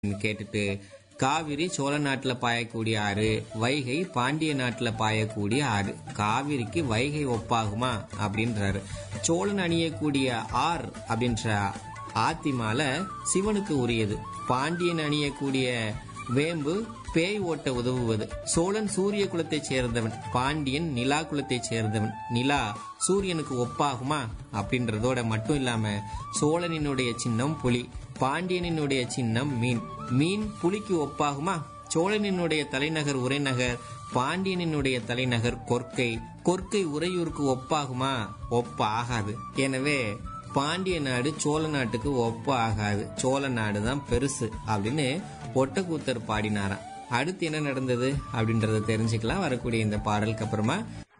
கேட்டுட்டு காவிரி சோழ நாட்டுல பாயக்கூடிய ஆறு வைகை பாண்டிய நாட்டுல பாயக்கூடிய ஆறு காவிரிக்கு வைகை ஒப்பாகுமா அப்படின்றாரு சோழன் அணியக்கூடிய ஆர் அப்படின்ற ஆத்திமால சிவனுக்கு உரியது பாண்டியன் அணியக்கூடிய வேம்பு பேய் ஓட்ட உதவுவது சோழன் சூரிய குலத்தைச் சேர்ந்தவன் பாண்டியன் நிலா குலத்தைச் சேர்ந்தவன் நிலா சூரியனுக்கு ஒப்பாகுமா அப்படின்றதோட மட்டும் இல்லாம சோழனினுடைய சின்னம் புலி பாண்டியனினுடைய சின்னம் மீன் மீன் புலிக்கு ஒப்பாகுமா சோழனினுடைய தலைநகர் உரைநகர் பாண்டியனினுடைய தலைநகர் கொர்க்கை கொர்க்கை உறையூருக்கு ஒப்பாகுமா ஒப்ப ஆகாது எனவே பாண்டிய நாடு சோழ நாட்டுக்கு ஒப்ப ஆகாது சோழ நாடு தான் பெருசு அப்படின்னு ஒட்டக்கூத்தர் பாடினாராம் அடுத்து என்ன நடந்தது அப்படின்றத தெரிஞ்சுக்கலாம் வரக்கூடிய இந்த பாடலுக்கு அப்புறமா